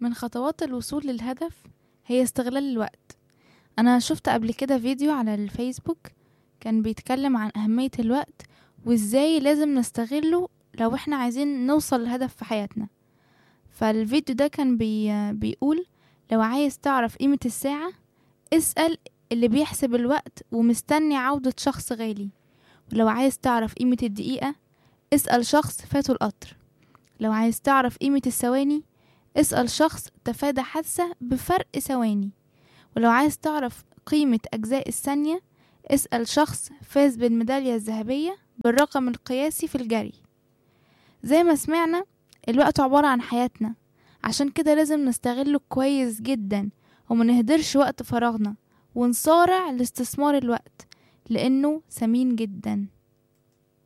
من خطوات الوصول للهدف هي استغلال الوقت انا شفت قبل كده فيديو على الفيسبوك كان بيتكلم عن اهمية الوقت وازاي لازم نستغله لو احنا عايزين نوصل لهدف في حياتنا فالفيديو ده كان بي بيقول لو عايز تعرف قيمة الساعة اسأل اللي بيحسب الوقت ومستني عودة شخص غالي ولو عايز تعرف قيمة الدقيقة اسأل شخص فاته القطر لو عايز تعرف قيمة الثواني اسأل شخص تفادى حادثة بفرق ثواني ولو عايز تعرف قيمة أجزاء الثانية اسأل شخص فاز بالميدالية الذهبية بالرقم القياسي في الجري زي ما سمعنا الوقت عبارة عن حياتنا عشان كده لازم نستغله كويس جدا وما نهدرش وقت فراغنا ونصارع لاستثمار الوقت لأنه ثمين جدا